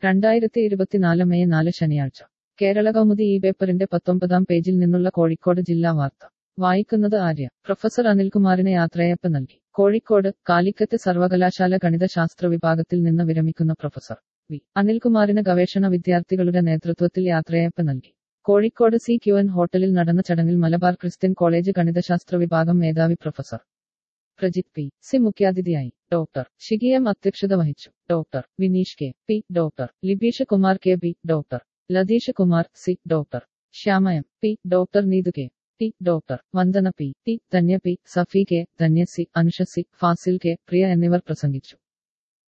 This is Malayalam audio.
രണ്ടായിരത്തി ഇരുപത്തിനാല് മെയ് നാല് ശനിയാഴ്ച കേരള കൗമുദി ഈ പേപ്പറിന്റെ പത്തൊമ്പതാം പേജിൽ നിന്നുള്ള കോഴിക്കോട് ജില്ലാ വാർത്ത വായിക്കുന്നത് ആര്യ പ്രൊഫസർ അനിൽകുമാറിന് യാത്രയയപ്പ് നൽകി കോഴിക്കോട് കാലിക്കറ്റ് സർവകലാശാല ഗണിതശാസ്ത്ര വിഭാഗത്തിൽ നിന്ന് വിരമിക്കുന്ന പ്രൊഫസർ വി അനിൽകുമാറിന് ഗവേഷണ വിദ്യാർത്ഥികളുടെ നേതൃത്വത്തിൽ യാത്രയയപ്പ് നൽകി കോഴിക്കോട് സി ക്യു എൻ ഹോട്ടലിൽ നടന്ന ചടങ്ങിൽ മലബാർ ക്രിസ്ത്യൻ കോളേജ് ഗണിതശാസ്ത്ര വിഭാഗം മേധാവി പ്രൊഫസർ പ്രജിത് പി സി മുഖ്യാതിഥിയായി ഡോക്ടർ ഷിഗി എം അധ്യക്ഷത വഹിച്ചു doctor Vineesh K P doctor Libeesh Kumar K B doctor Latheesh Kumar C doctor Shyama M P doctor Neethu K T doctor Vandana P T Dhanya P Safi K Dhanya C Anusha C Fasil K Priya എന്നിവർ പ്രസംഗിച്ചു